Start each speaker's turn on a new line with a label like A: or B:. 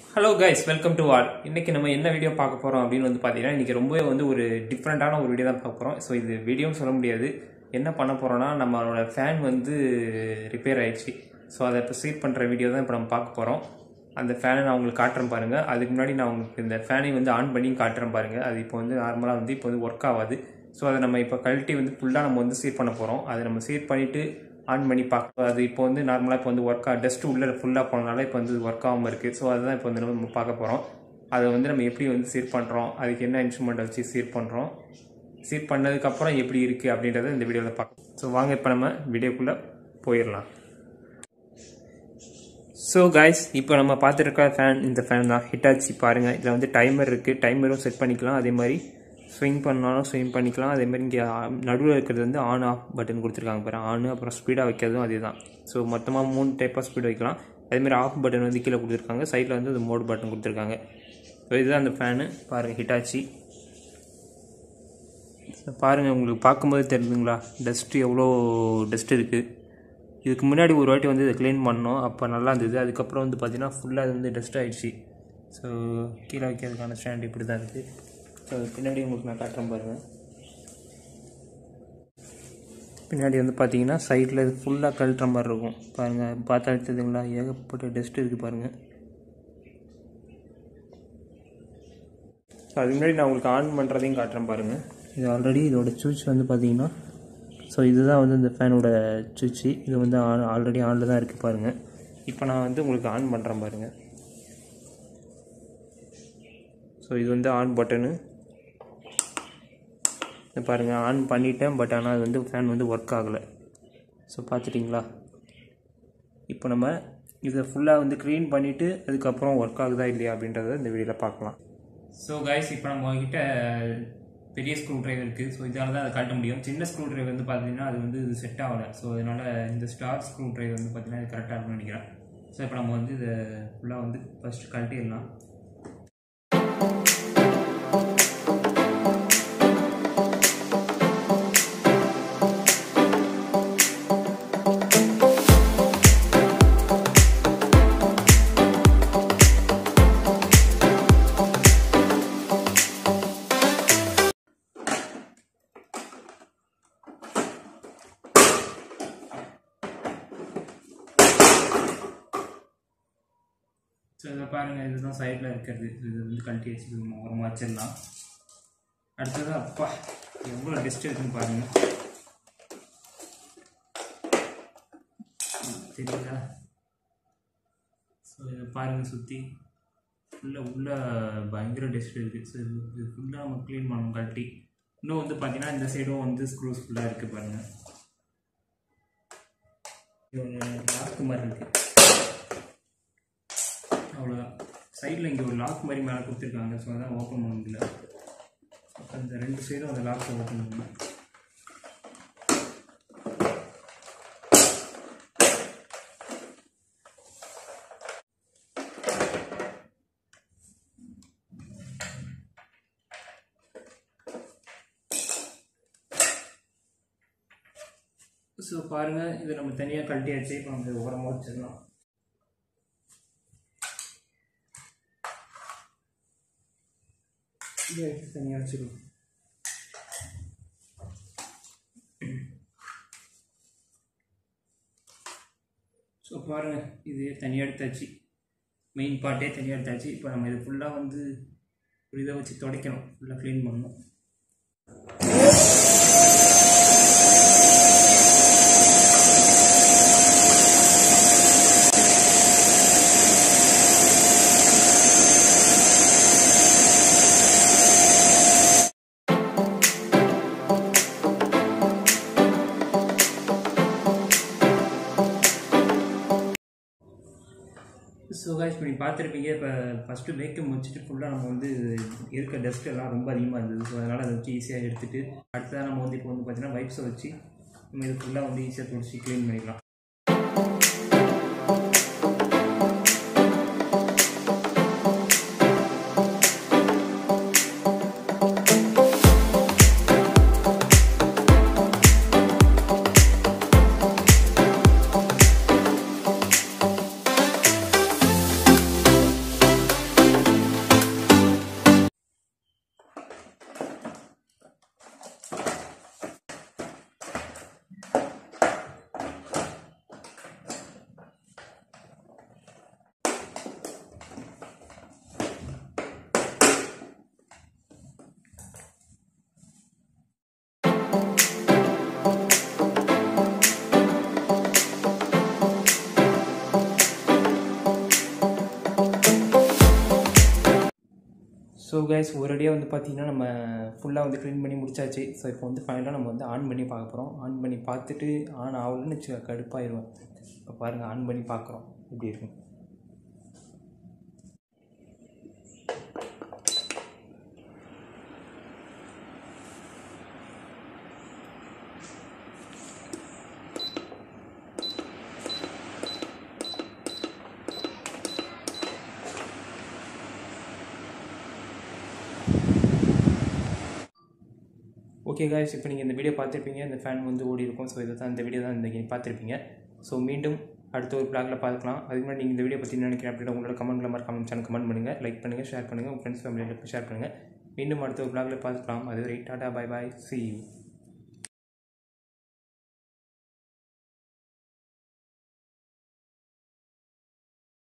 A: hello guys welcome to all இன்னைக்கு நம்ம என்ன வீடியோ பார்க்க போகிறோம் அப்படின்னு வந்து பார்த்தீங்கன்னா இன்றைக்கி ரொம்பவே வந்து ஒரு டிஃப்ரெண்ட்டான ஒரு வீடியோ தான் பார்க்க போகிறோம் ஸோ இது வீடியோன்னு சொல்ல முடியாது என்ன பண்ண போகிறோம்னா நம்மளோட ஃபேன் வந்து ரிப்பேர் ஆயிடுச்சு ஸோ அதை இப்போ சீட் பண்ணுற வீடியோ தான் இப்போ நம்ம பார்க்க போகிறோம் அந்த ஃபேனை நான் உங்களுக்கு காட்டுறேன் பாருங்கள் அதுக்கு முன்னாடி நான் உங்களுக்கு இந்த ஃபேனை வந்து ஆன் பண்ணி காட்டுறேன் பாருங்கள் அது இப்போ வந்து நார்மலாக வந்து இப்போ வந்து ஒர்க் ஆகாது ஸோ அதை நம்ம இப்போ கழட்டி வந்து ஃபுல்லாக நம்ம வந்து சீட் பண்ண போகிறோம் அதை நம்ம சீட் பண்ணிவிட்டு ஆன் பண்ணி பார்க்க அது இப்போ வந்து நார்மலாக இப்போ வந்து ஒர்க் டஸ்ட் உள்ளே ஃபுல்லாக போனனால இப்போ வந்து ஒர்க் ஆகாமல் இருக்குது ஸோ அதுதான் இப்போ வந்து நம்ம பார்க்க போகிறோம் அதை வந்து நம்ம எப்படி வந்து சீட் பண்ணுறோம் அதுக்கு என்ன இன்ஸ்ட்ருமெண்ட் வச்சு சீட் பண்ணுறோம் சீட் பண்ணதுக்கப்புறம் எப்படி இருக்குது அப்படின்றத இந்த வீடியோவில் பார்க்கலாம் ஸோ வாங்க இப்போ நம்ம வீடியோக்குள்ளே போயிடலாம் ஸோ காய்ஸ் இப்போ நம்ம பார்த்துருக்க ஃபேன் இந்த ஃபேன் தான் ஹிட்டாச்சி பாருங்கள் இதில் வந்து டைமர் இருக்குது டைமரும் செட் பண்ணிக்கலாம் அதே மாதிரி ஸ்விங் பண்ணாலும் ஸ்விங் பண்ணிக்கலாம் அதே மாதிரி இங்கே நடுவில் இருக்கிறது வந்து ஆன் ஆஃப் பட்டன் கொடுத்துருக்காங்க பாரு ஆன் அப்புறம் ஸ்பீடாக வைக்கிறதும் அதே தான் ஸோ மொத்தமாக மூணு டைப்பாக ஸ்பீட் வைக்கலாம் அதேமாதிரி ஆஃப் பட்டன் வந்து கீழே கொடுத்துருக்காங்க சைடில் வந்து அது மோட் பட்டன் கொடுத்துருக்காங்க ஸோ இதுதான் அந்த ஃபேனு பாருங்கள் ஹிட்டாச்சி பாருங்கள் உங்களுக்கு பார்க்கும்போது தெரியுதுங்களா டஸ்ட்டு எவ்வளோ டஸ்ட் இருக்குது இதுக்கு முன்னாடி ஒரு வாட்டி வந்து இதை க்ளீன் பண்ணோம் அப்போ நல்லா இருந்தது அதுக்கப்புறம் வந்து பார்த்தீங்கன்னா ஃபுல்லாக அது வந்து டஸ்ட் ஆகிடுச்சு ஸோ கீழே வைக்கிறதுக்கான ஸ்டாண்ட் இப்படி தான் இருக்குது ஸோ அது பின்னாடி உங்களுக்கு நான் காட்டுறேன் பாருங்கள் பின்னாடி வந்து பார்த்தீங்கன்னா சைடில் இது ஃபுல்லாக கழட்டுற மாதிரி இருக்கும் பாருங்கள் பார்த்தா தெரியுதுங்களா ஏகப்பட்ட டஸ்ட் இருக்குது பாருங்கள் ஸோ அதுக்கு முன்னாடி நான் உங்களுக்கு ஆன் பண்ணுறதையும் காட்டுறேன் பாருங்கள் இது ஆல்ரெடி இதோட சுவிட்ச் வந்து பார்த்தீங்கன்னா ஸோ இதுதான் வந்து இந்த ஃபேனோட சுவிட்சு இது வந்து ஆன் ஆல்ரெடி ஆனில் தான் இருக்குது பாருங்கள் இப்போ நான் வந்து உங்களுக்கு ஆன் பண்ணுறேன் பாருங்கள் ஸோ இது வந்து ஆன் பட்டனு பாருங்கள் ஆன் பண்ணிட்டேன் பட் ஆனால் அது வந்து ஃபேன் வந்து ஒர்க் ஆகலை ஸோ பார்த்துட்டிங்களா இப்போ நம்ம இதை ஃபுல்லாக வந்து க்ளீன் பண்ணிவிட்டு அதுக்கப்புறம் ஒர்க் ஆகுதா இல்லையா அப்படின்றத இந்த வீடியோவில் பார்க்கலாம் ஸோ கைஸ் இப்போ நம்ம கிட்ட பெரிய ஸ்க்ரூ ட்ரைவர் இருக்குது ஸோ இதால் தான் அதை கழட்ட முடியும் சின்ன ஸ்க்ரூ ட்ரைவர் வந்து பார்த்தீங்கன்னா அது வந்து இது செட் ஆகலை ஸோ அதனால் இந்த ஸ்டார் ஸ்க்ரூ ட்ரைவர் வந்து பார்த்தீங்கன்னா இது கரெக்டாக இருக்கும்னு நினைக்கிறேன் ஸோ இப்போ நம்ம வந்து இதை ஃபுல்லாக வந்து ஃபஸ்ட்டு கழட்டிடலாம் ஸோ இதை பாருங்கள் இதுதான் சைடில் இருக்கிறது இது வந்து கழட்டி வச்சு ஓரமாக வச்சிடலாம் அடுத்தது அப்பா எவ்வளோ டெஸ்ட் இருக்குன்னு பாருங்கள் தெரியுதா ஸோ இதை பாருங்கள் சுற்றி ஃபுல்லாக உள்ள பயங்கர டெஸ்ட் இருக்குது ஸோ இது ஃபுல்லாக நம்ம க்ளீன் பண்ணணும் கழட்டி இன்னும் வந்து பார்த்தீங்கன்னா இந்த சைடும் வந்து ஸ்க்ரூஸ் ஃபுல்லாக இருக்குது பாருங்கள் இது ஒன்று லாக்கு மாதிரி இருக்குது அவ்வளோதான் சைடில் இங்கே ஒரு லாக் மாதிரி மேலே கொடுத்துருக்காங்க ஸோ அதான் ஓப்பன் பண்ண முடியல அந்த ரெண்டு சைடும் அந்த லாக்கை ஓப்பன் பண்ணணும் ஸோ பாருங்கள் இதை நம்ம தனியாக கழட்டியாச்சு இப்போ நம்ம உரமாக வச்சிடலாம் இதை எடுத்து தனியாக வச்சுக்கலாம் ஸோ பாருங்கள் இது தனியாக எடுத்தாச்சு மெயின் பார்ட்டே தனியாக எடுத்தாச்சு இப்போ நம்ம இது ஃபுல்லாக வந்து ஒரு இதை வச்சு துடைக்கணும் ஃபுல்லாக க்ளீன் பண்ணணும் ஸோ கைஸ் இப்போ நீங்கள் பார்த்துருப்பீங்க இப்போ ஃபஸ்ட்டு வேக்கம் வச்சுட்டு ஃபுல்லாக நம்ம வந்து இருக்க டஸ்ட் எல்லாம் ரொம்ப அதிகமாக இருந்தது ஸோ அதனால் அதை வச்சு ஈஸியாக எடுத்துகிட்டு அடுத்ததாக நம்ம வந்து இப்போ வந்து பார்த்தீங்கன்னா வைப்ஸை வச்சு நம்ம இது ஃபுல்லாக வந்து ஈஸியாக துடைச்சி க்ளீன் பண்ணிக்கலாம் ஸோ கைஸ் ஒரேடியாக வந்து பார்த்தீங்கன்னா நம்ம ஃபுல்லாக வந்து க்ளீன் பண்ணி முடிச்சாச்சு ஸோ இப்போ வந்து ஃபைனலாக நம்ம வந்து ஆன் பண்ணி பார்க்க போகிறோம் ஆன் பண்ணி பார்த்துட்டு ஆன் ஆகலன்னு வச்சு கடுப்பாயிருவேன் இப்போ பாருங்கள் ஆன் பண்ணி பார்க்குறோம் எப்படி இருக்கும் ஓகே காய்ஸ் இப்போ நீங்கள் இந்த வீடியோ பார்த்துருப்பீங்க இந்த ஃபேன் வந்து ஓடி இருக்கும் ஸோ இதை தான் இந்த வீடியோ தான் இந்த பார்த்துருப்பீங்க ஸோ மீண்டும் அடுத்த ஒரு பிளாகில் பார்க்கலாம் அதுக்கு முன்னாடி நீங்கள் இந்த வீடியோ பற்றி என்ன நினைக்கிறேன் அப்படின்னா உங்களோட கமெண்ட்டில் மாதிரி கமெண்ட் சேனல் கமெண்ட் பண்ணுங்கள் லைக் பண்ணுங்கள் ஷேர் பண்ணுங்கள் உங்கள் ஃப்ரெண்ட்ஸ் ஃபேமிலியில் ஷேர் பண்ணுங்கள் மீண்டும் அடுத்த ஒரு பிளாகில் பார்த்துக்கலாம் அதுவரை tata bye bye see you